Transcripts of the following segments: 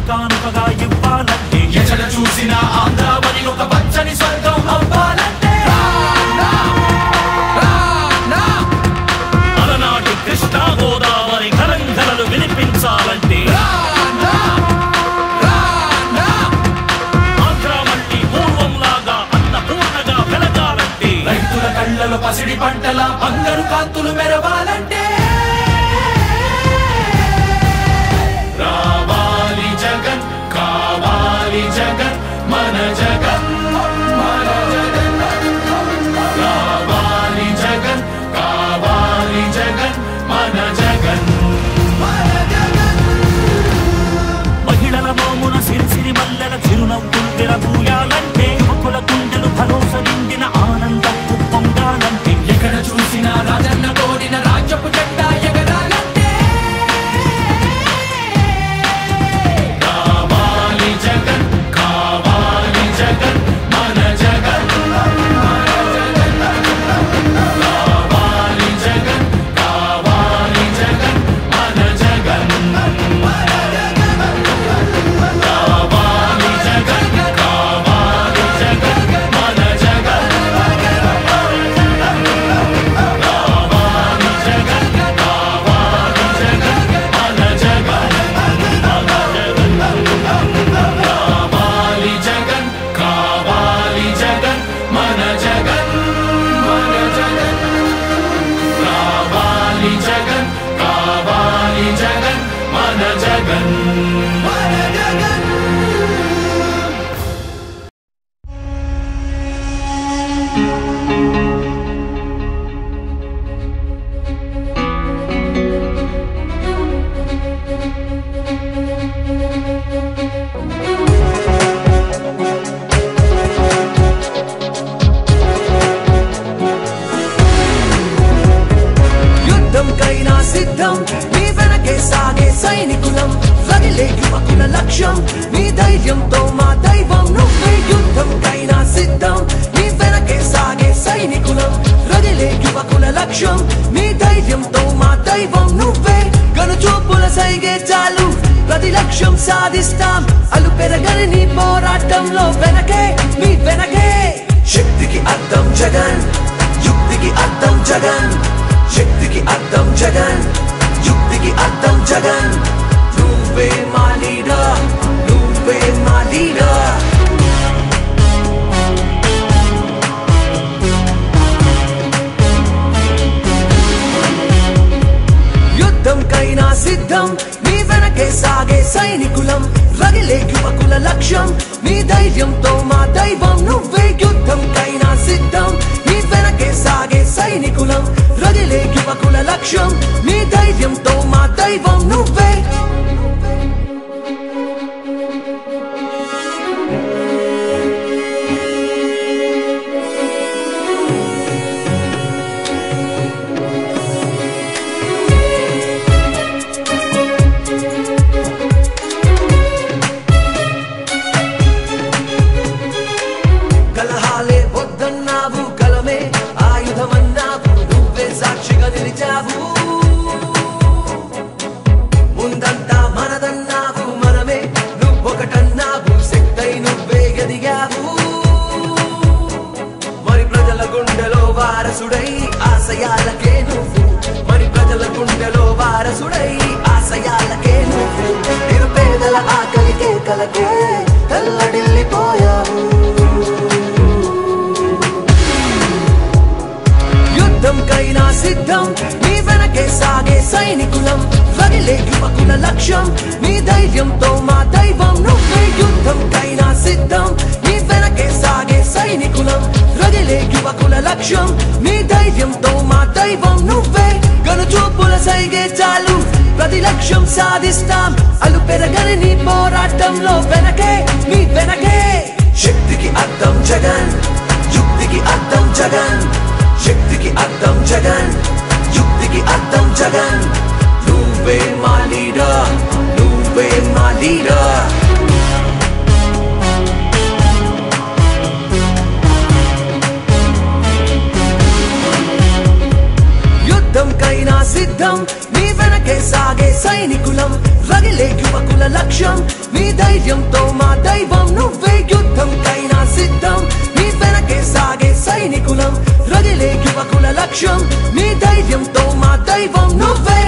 కానుకగా ఇవ్వాలంటే ఎక్కడ చూసిన ఆంధ్రావని ఒక పచ్చని స్వర్గం అవ్వాలంటే అలనాటి కృష్ణా గోదావరి కలంకలలు వినిపించాలంటే ఆంధ్ర మళ్ళీ పూర్వంలాగా అన్నపూర్ణగా వెలగాలంటే రైతుల కళ్ళలో పసిడి పంటల బంగారు కాంతులు మెరవాలంటే రావాలి జగన్ కావాలి జగన్ మన జగన్ మన జగన్ రావాలి జగన్ కావాలి జగన్ మన జగన్ మన జగన్ మహిళల మోమున సిరిసిరి మల్లెల చిరునవ్వులు విరబూయాలంటే యువకుల గుండెలు భరోసా నిండిన ఆనందం పొంగాలంటే ఎక్కడ చూసినా రాజన్న కోరిన రాజ్యపు జెండా ఎగరాలంటే కావాలి జగన్ కావాలి జగన్ మన జగన్ మన జగన్ కావాలి జగన్ కావాలి జగన్ మన జగన్ మన జగన్ కావాలి జగన్ కావాలి జగన్ మన జగన్ కావాలి జగన్ కావాలి జగన్ మన జగన్ కావాలి జగన్ కావాలి జగన్ మన జగన్ మన జగన్ కావాలి జగన్ కావాలి జగన్ మన జగన్ మన జగన్ యుద్ధంకైనా సిద్ధం నీ వెనకే సాగే సైనికులం రగిలే యువకుల లక్ష్యం నీ ధైర్యంతో మా దైవం నువ్వే యుద్ధంకైనా సిద్ధం నీ వెనకే సాగే సైనికులం రగిలే యువకుల లక్ష్యం నీ ధైర్యంతో మా దైవం నువ్వే గనుచూపుల సైగే చాలు ప్రతి లక్ష్యం సాధిస్తాం అలు పెరగని నీ పోరాటంలో వెనకే నీ వెనకే శక్తికి అర్థం జగన్ యుక్తికి అర్థం జగన్ శక్తికి అర్థం జగన్ యుక్తికి అర్థం జగన్ నువ్వే మా లీడర్ నువ్వే మా లీడర్ యుద్ధంకైనా సిద్ధం నీ వెనకే సాగే సైనికులం రగిలే యువకుల లక్ష్యం నీ ధైర్యంతో మా దైవం నువ్వే యుద్ధంకైనా సిద్ధం నీ వెనకే సాగే సైనికులం రగిలే యువకుల లక్ష్యం నీ ధైర్యంతో మా దైవం నువ్వే కలహాలే వద్దన్నావు కలమే ఆయుధమన్నావు నువ్వే సాక్షిగా నిలిచావు ముందంతా మనదన్నావు మనమే నువ్వొకటన్నావు శక్తై నువ్వే ఎదిగావు మరి ప్రజల గుండెలో వారసుడై ఆశయాలకే నువ్వు మరి ప్రజల గుండెలో వారసుడై ఆశయాలకే నువ్వు నిరుపేదల ఆకలికే కలకే తెల్లడిల్లిపోయావు యుద్ధంకైనా సిద్ధం నీ వెనకే సాగే సైనికులం రగిలే యువకుల లక్ష్యం నీ ధైర్యంతో మా దైవం నువ్వే యుద్ధంకైనా సిద్ధం నీ వెనకే సాగే సైనికులం రగిలే యువకుల లక్ష్యం నీ ధైర్యంతో మా దైవం నువ్వే గనుచూపుల సైగే చాలు ప్రతి లక్ష్యం సాధిస్తాం అలు పెరగని నీ పోరాటంలో వెనకే నీ వెనకే శక్తికి అర్థం జగన్ యుక్తికి అర్థం జగన్ శక్తికి అర్థం జగన్ యుక్తికి అర్థం జగన్ నువ్వే మా లీడర్ నువ్వే మా లీడర్ యుద్ధంకైనా సిద్ధం నీ వెనకే సాగే సైనికులం రగిలే యువకుల లక్ష్యం లక్ష్యం నీ ధైర్యంతో మా దైవం నువ్వే యుద్ధం కైనా సిద్ధం నీ వెనకే సాగే సైనికులం రగిలే యువకుల లక్ష్యం నీ ధైర్యంతో మా దైవం నువ్వే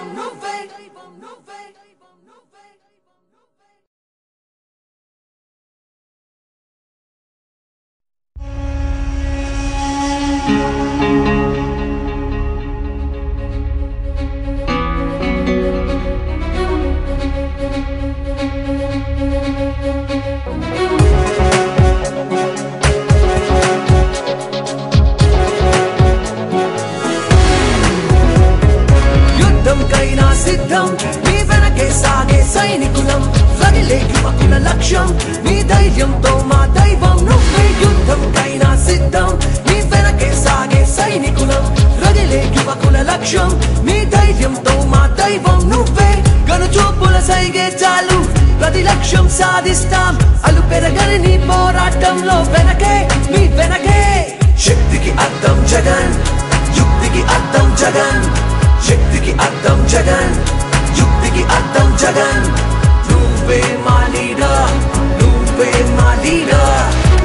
యుద్ధం కైనా సిద్ధం నీ వెనకే సాగే సైనికులం రగిలే యువకుల లక్ష్యం నీ ధైర్యంతో మా దైవం నువ్వే యుద్ధం కైనా సిద్ధం నీ వెనకే సాగే సైనికులం రగిలే యువకుల లక్ష్యం నీ ధైర్యంతో మా దైవం నువ్వే గనుచూపుల సైగే చాలు ప్రతి లక్ష్యం సాధిస్తాం అలు పెరగని నీ పోరాటంలో వెనకే నీ వెనకే శక్తికి అర్థం జగన్ యుక్తికి అర్థం జగన్ శక్తికి అర్థం జగన్ యుక్తికి అర్థం జగన్ నువ్వే మా లీడర్ నువ్వే మా లీడర్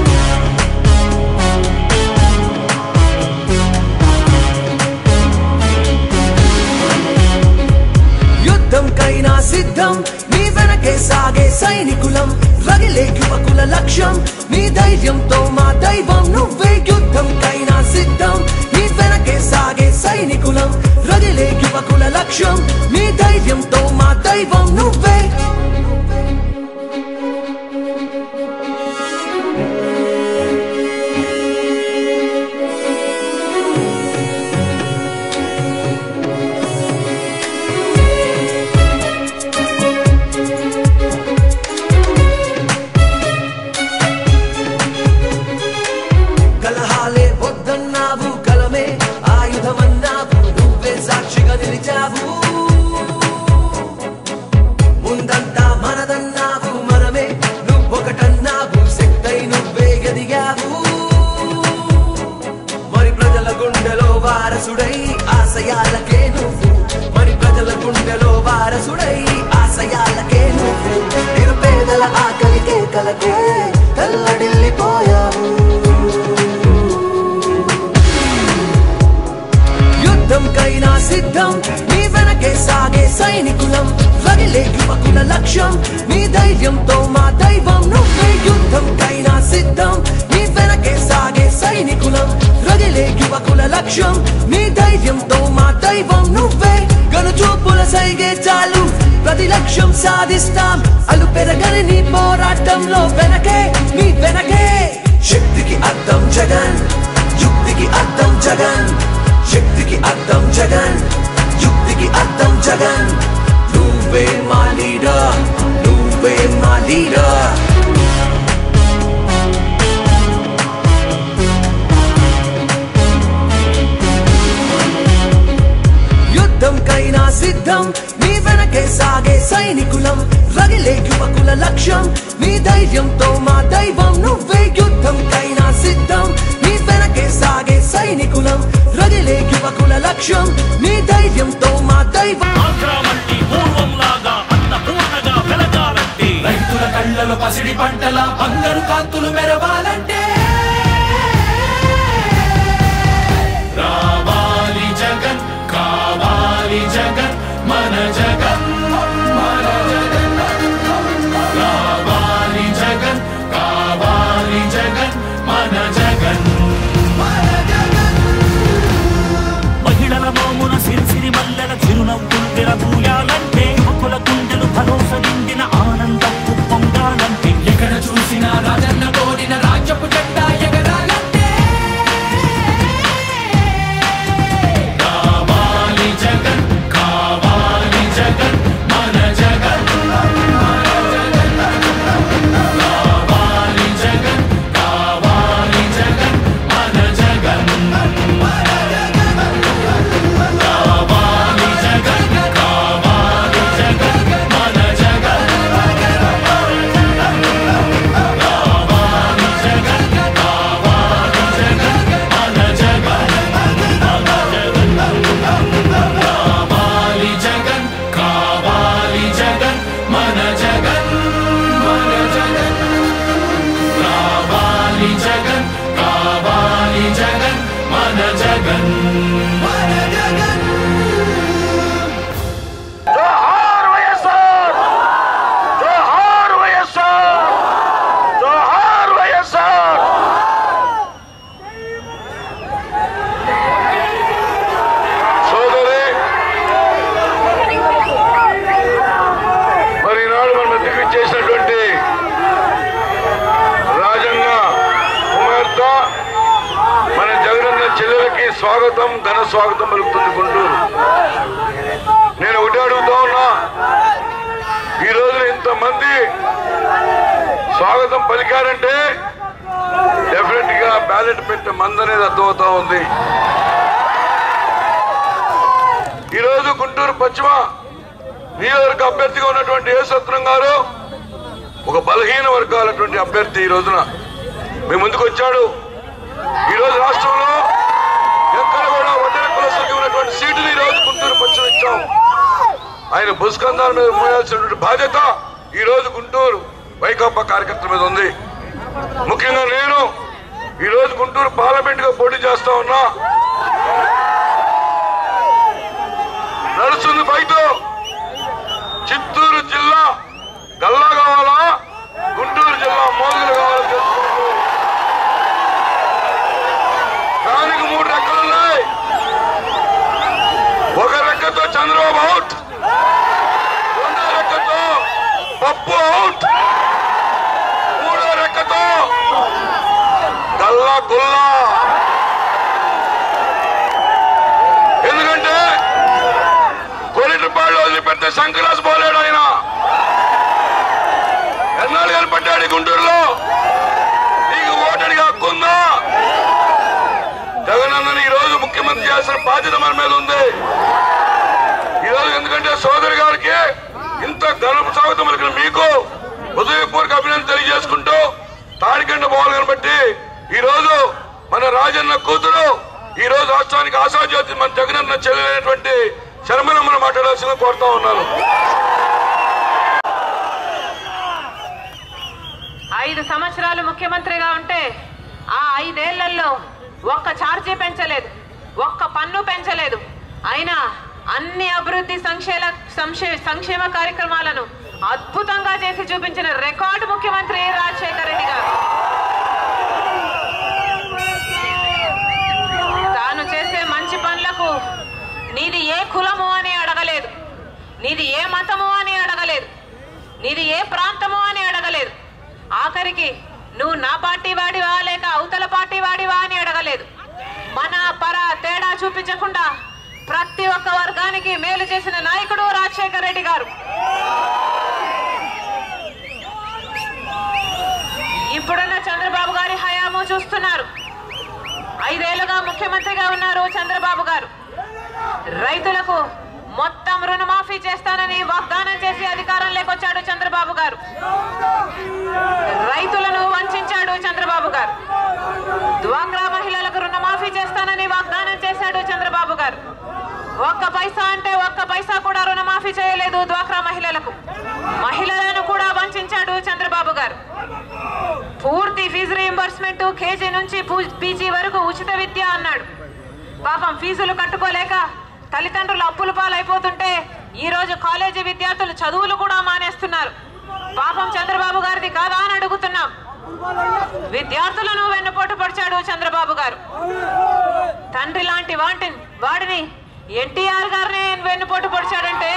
యుద్ధం కైనా సిద్ధం నీ వెనకే సాగే సైనికులం రగిలే యువకుల లక్ష్యం నీ ధైర్యంతో మా దైవం నువ్వే యుద్ధం కైనా సిద్ధం నీ వెనకే సాగే సైనికులం రగిలే యువకుల లక్ష్యం నీ ధైర్యంతో మా దైవం నువ్వే కలహాలే వద్దన్నావు కలమే ఆయుధమన్నావు నువ్వే సాక్షిగా నిలిచావు ముందంతా మనదన్నావు మనమే నువ్వొకటన్నావు శక్తై నువ్వే ఎదిగావు మరి ప్రజల గుండెలో వారసుడై ఆశయాలకే నువ్వు మరి ప్రజల గుండెలో వారసుడై ఆశయాలకే నువ్వు నిరుపేదల ఆకలికే కలకే తెల్లడిల్లిపోయావు యుద్ధం కైనా సిద్ధం నీ వెనకే సాగే సైనికులం రగిలే యువకుల లక్ష్యం నీ ధైర్యంతో మా దైవం నువ్వే యుద్ధం కైనా సిద్ధం నీ వెనకే సాగే సైనికులం రగిలే యువకుల లక్ష్యం నీ ధైర్యంతో మా దైవం నువ్వే గనుచూపుల సైగే చాలు ప్రతి లక్ష్యం సాధిస్తాం అలు పెరగని నీ పోరాటంలో వెనకే నీ వెనకే శక్తికి అర్థం జగన్ యుక్తికి అర్థం జగన్ శక్తికి అర్థం జగన్ యుక్తికి అర్థం జగన్ నువ్వే మా లీడర్ నువ్వే మా లీడర్ యుద్ధం కైనా సిద్ధం నీ వెనకే సాగే సైనికులం రగిలే యువకుల లక్ష్యం నీ ధైర్యంతో మా దైవం నువ్వే యుద్ధం కైనా సిద్ధం నీ వెనకే సాగే సైనికులం రగిలే యువకుల లక్ష్యం నీ ధైర్యంతో మా దైవం ఆగ్రామంటి పూర్వంలాగా అన్నపూర్ణగా వెలగాలంటే రైతుల కళ్ళలో పసిడి పంటల బంగారు కాంతులు మెరవాలంటే రావాలి జగన్ కావాలి జగన్ మన జగన్ మన జగన్ రావాలి జగన్ కావాలి జగన్ మన జగన్ మహిళల మోమున సిరిసిరి మల్లెల చిరునవ్వులు విరబూయాలంటే యువకుల గుండెలు భరోసా నిండిన ఆనందం పొంగాలంటే ఎక్కడ చూసినా రాజన్న కోరిన రాజ్యపు జగన్ మన జగన్ మన జగన్ కావాలి జగన్ కావాలి జగన్ మన జగన్ మన జగన్ జోహార్ వైఎస్ఆర్ జోహార్ వైఎస్ఆర్ జోహార్ వైఎస్ఆర్ సోదరి మరి ఈనాడు మన మధ్యకి చేసినటువంటి రాజన్న కుమార్తె మన జగనన్న చెల్లెలకి స్వాగతం ఘన స్వాగతం పలుకుతుంది గుంటూరు నేను ఒకటి అడుగుతా ఉన్నా ఈ రోజున ఇంతమంది స్వాగతం పలికారంటే డెఫినెట్ గా బ్యాలెట్ పెట్టే మంది అనేది అర్థమవుతా ఉంది ఈ రోజు గుంటూరు పశ్చిమ నియోజకవర్గ అభ్యర్థిగా ఉన్నటువంటి ఏ సత్రం గారు ఒక బలహీన వర్గాలటువంటి అభ్యర్థి ఈ రోజున మీ ముందుకు వచ్చాడు ఈ రోజు రాష్ట్రంలో ఎక్కడ కూడా వడ్డీల కులసులకి ఉన్నటువంటి సీటులు ఈ రోజు గుంటూరు పశ్చిమ ఇచ్చాం ఆయన భుస్కంధాల మీద మోయాల్సినటువంటి బాధ్యత ఈ రోజు గుంటూరు వైకాపా కార్యకర్తల మీద ఉంది ముఖ్యంగా నేను ఈ రోజు గుంటూరు పార్లమెంట్ గా పోటీ చేస్తా ఉన్నా నడుస్తుంది ఫైట్ చిత్తూరు జిల్లా గల్లా కావాలా గుంటూరు జిల్లా మోగులు కావాలా తెలుసుకుంటూ దానికి మూడు రెక్కలున్నాయి ఒక రెక్కతో చంద్రబాబు అవుట్ రెండో రెక్కతో పప్పు అవుట్ మూడో రెక్కతో గల్లా గుల్లా ఎందుకంటే కొరిటిపాళ్ళు వదిలిపెడితే సంకరాజు పోలేడు ఆయన ఎన్నాళ్ళు కనిపెట్టాడు ఈ గుంటూరులో నీకు ఓటడిగా హక్కుందా జగనన్నని ఈ రోజు ముఖ్యమంత్రి చేసిన బాధ్యత మన మీద ఉంది ఈ రోజు ఎందుకంటే సోదరి గారికి ఇంత ఘన స్వాగతం పలికిన మీకు హృదయపూర్వక అభినందన తెలియజేసుకుంటూ తాడికండ పోవాలి కనబట్టి ఈ రోజు మన రాజన్న కూతురు ఈ రోజు రాష్ట్రానికి ఆశాజ్యోతి మన జగనన్న చెల్లెలైనటువంటి శర్మలమ్మను మాట్లాడాల్సిందిగా కోరుతా ఉన్నాను ఐదు సంవత్సరాలు ముఖ్యమంత్రిగా ఉంటే ఆ ఐదేళ్లలో ఒక్క ఛార్జీ పెంచలేదు ఒక్క పన్ను పెంచలేదు అయినా అన్ని అభివృద్ధి సంక్షేమ సంక్షే- సంక్షేమ కార్యక్రమాలను అద్భుతంగా చేసి చూపించిన రికార్డు ముఖ్యమంత్రి రాజశేఖర రెడ్డి గారు తాను చేసే మంచి పనులకు నీది ఏ కులము అని అడగలేదు నీది ఏ మతము అని అడగలేదు నీది ఏ ప్రాంతము అని అడగలేదు ఆఖరికి నువ్వు నా పార్టీ వాడివా లేక అవతల పార్టీ వాడివా అని అడగలేదు మన పర తేడా చూపించకుండా ప్రతి ఒక్క వర్గానికి మేలు చేసిన నాయకుడు రాజశేఖర రెడ్డి గారు ఇప్పుడున్న చంద్రబాబు గారి హయాము చూస్తున్నారు ఐదేళ్లుగా ముఖ్యమంత్రిగా ఉన్నారు చంద్రబాబు గారు రైతులకు మొత్తం రుణమాఫీ చేస్తానని వాగ్దానం చేసి అధికారంలోకి వచ్చాడు చంద్రబాబు గారు రైతులను వంచాడు చంద్రబాబు గారు డ్వాక్రా మహిళలకు రుణమాఫీ చేస్తానని వాగ్దానం చేశాడు చంద్రబాబు గారు ఒక్క పైసా అంటే ఒక్క పైసా కూడా రుణమాఫీ చేయలేదు డ్వాక్రా మహిళలకు మహిళలను కూడా వంచాడు చంద్రబాబు గారు పూర్తి ఫీజు రీయింబర్స్మెంట్ కేజీ నుంచి పూ- పీజీ వరకు ఉచిత విద్య అన్నాడు పాపం ఫీజులు కట్టుకోలేక తల్లిదండ్రులు అప్పుల పాలైపోతుంటే ఈ రోజు కాలేజీ విద్యార్థులు చదువులు కూడా మానేస్తున్నారు పాపం చంద్రబాబు గారిది కాదా అని అడుగుతున్నాం విద్యార్థులను వెన్నుపోటు పడిచాడు చంద్రబాబు గారు తండ్రి లాంటి వాటి వాడిని ఎన్టీఆర్ గారిని వెన్నుపోటు పొడిచాడంటే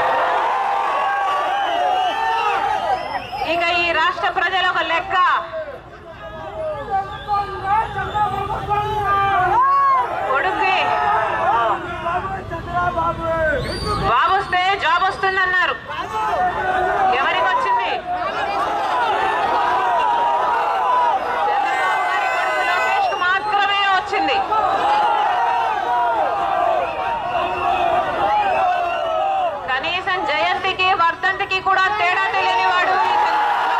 ఇక ఈ రాష్ట్ర ప్రజల ఒక లెక్క కొడుక్కి బాబు వస్తే జాబ్ వస్తుందన్నారు ఎవరికి వచ్చింది చంద్రబాబు గారి కొడుకు లోకేష్ కు మాత్రమే వచ్చింది కనీసం జయంతికి వర్ధంతికి కూడా తేడా తెలియనివాడు ఈ చంద్ర-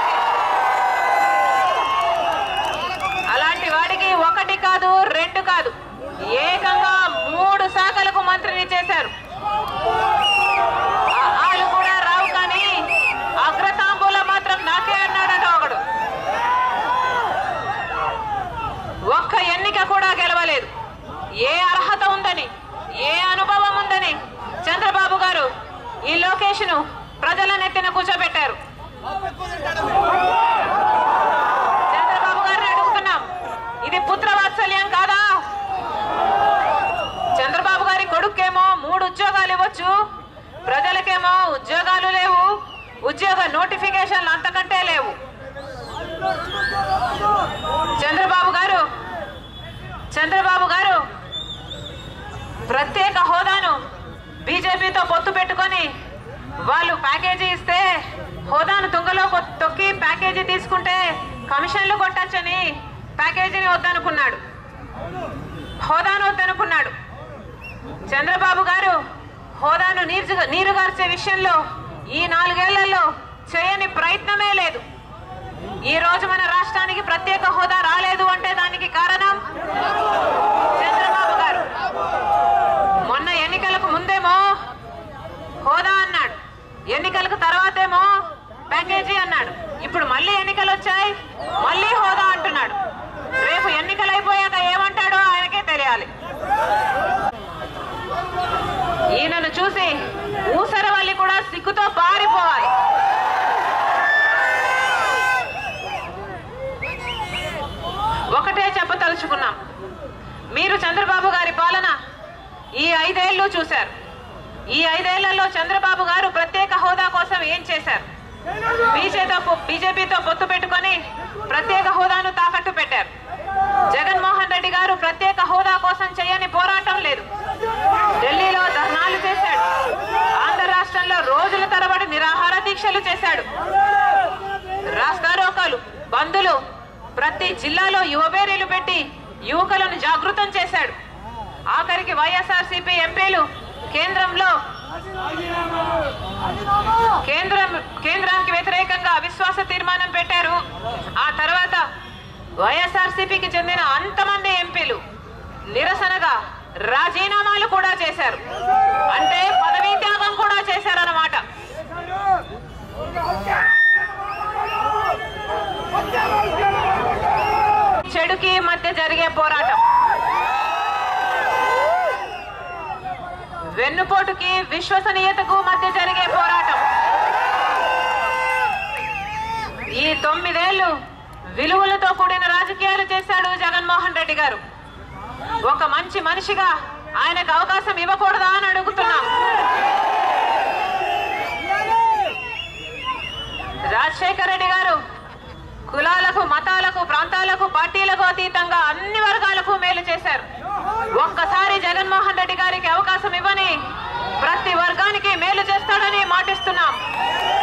అలాంటి వాడికి ఒకటి కాదు రెండు కాదు ఏకంగా మూడు శాఖలకు మంత్రిని చేశారు ఆ ఆలు కూడా రావు కానీ ఆ లోకేష్ ను ప్రజల నెత్తిన కూర్చోబెట్టారు చంద్రబాబు గారిని అడుగుతున్నాం ఇది పుత్ర వాత్సల్యం కాదా చంద్రబాబు గారి కొడుకేమో మూడు ఉద్యోగాలు ఇవ్వచ్చు ప్రజలకేమో ఉద్యోగాలు లేవు ఉద్యోగ నోటిఫికేషన్లు అంతకంటే లేవు చంద్రబాబు గారు చంద్రబాబు గారు ప్రత్యేక హోదాను బీజేపీతో పొత్తు పెట్టుకొని వాళ్ళు ప్యాకేజీ ఇస్తే హోదాను తుంగలో కొ- తొక్కి ప్యాకేజీ తీసుకుంటే కమిషన్లు కొట్టచ్చని ప్యాకేజీని వద్దనుకున్నాడు హోదాను వద్దనుకున్నాడు చంద్రబాబు గారు హోదాను నీరు నీరుగార్చే విషయంలో ఈ నాలుగేళ్లలో చేయని ప్రయత్నమే లేదు ఈ రోజు మన రాష్ట్రానికి ప్రత్యేక హోదా రాలేదు అంటే దానికి కారణం చంద్రబాబు గారు మొన్న ఎన్నికలకు ముందేమో హోదా అన్నాడు ఎన్నికలకు తర్వాతేమో ప్యాకేజీ అన్నాడు ఇప్పుడు మళ్ళీ ఎన్నికలు వచ్చాయి మళ్ళీ హోదా అంటున్నాడు రేపు ఎన్నికలు అయిపోయాక ఏమంటాడో ఆయనకే తెలియాలి ఈయనను చూసి ఊసరవల్లి కూడా సిగ్గుతో పారిపోవాలి ఒకటే చెప్పదలుచుకున్నాం మీరు చంద్రబాబు గారి పాలన ఈ ఐదేళ్లు చూశారు ఈ ఐదేళ్లలో చంద్రబాబు గారు ప్రత్యేక హోదా కోసం ఏం చేశారు బీజేతో బీజేపీతో పొత్తు పెట్టుకొని ప్రత్యేక హోదాను తాకట్టు పెట్టారు జగన్మోహన్ రెడ్డి గారు ప్రత్యేక హోదా కోసం చేయని పోరాటం లేదు ఢిల్లీలో ధర్నాలు చేశాడు ఆంధ్ర రాష్ట్రంలో రోజుల తరబడి నిరాహార దీక్షలు చేశాడు రాస్తారోకాలు బంధులు ప్రతి జిల్లాలో యువబేరీలు పెట్టి యువకులను జాగృతం చేశాడు ఆఖరికి వైఎస్ఆర్సీపీ ఎంపీలు కేంద్రంలో కేంద్రం కేంద్రానికి వ్యతిరేకంగా అవిశ్వాస తీర్మానం పెట్టారు ఆ తర్వాత వైఎస్ఆర్సీపీకి చెందిన అంతమంది ఎంపీలు నిరసనగా రాజీనామాలు కూడా చేశారు అంటే పదవీ త్యాగం కూడా చేశారన్నమాట చెడుకి మధ్య జరిగే పోరాటం వెన్నుపోటుకి విశ్వసనీయతకు మధ్య జరిగే పోరాటం ఈ తొమ్మిదేళ్లు విలువలతో కూడిన రాజకీయాలు చేశాడు జగన్మోహన్ రెడ్డి గారు ఒక మంచి మనిషిగా ఆయనకు అవకాశం ఇవ్వకూడదా అని అడుగుతున్నాం రాజశేఖర రెడ్డి గారు కులాలకు మతాలకు ప్రాంతాలకు పార్టీలకు అతీతంగా అన్ని వర్గాలకు మేలు చేశారు ఒక్కసారి జగన్మోహన్ రెడ్డి గారికి అవకాశం ఇవ్వని ప్రతి వర్గానికి మేలు చేస్తాడని మాటిస్తున్నాం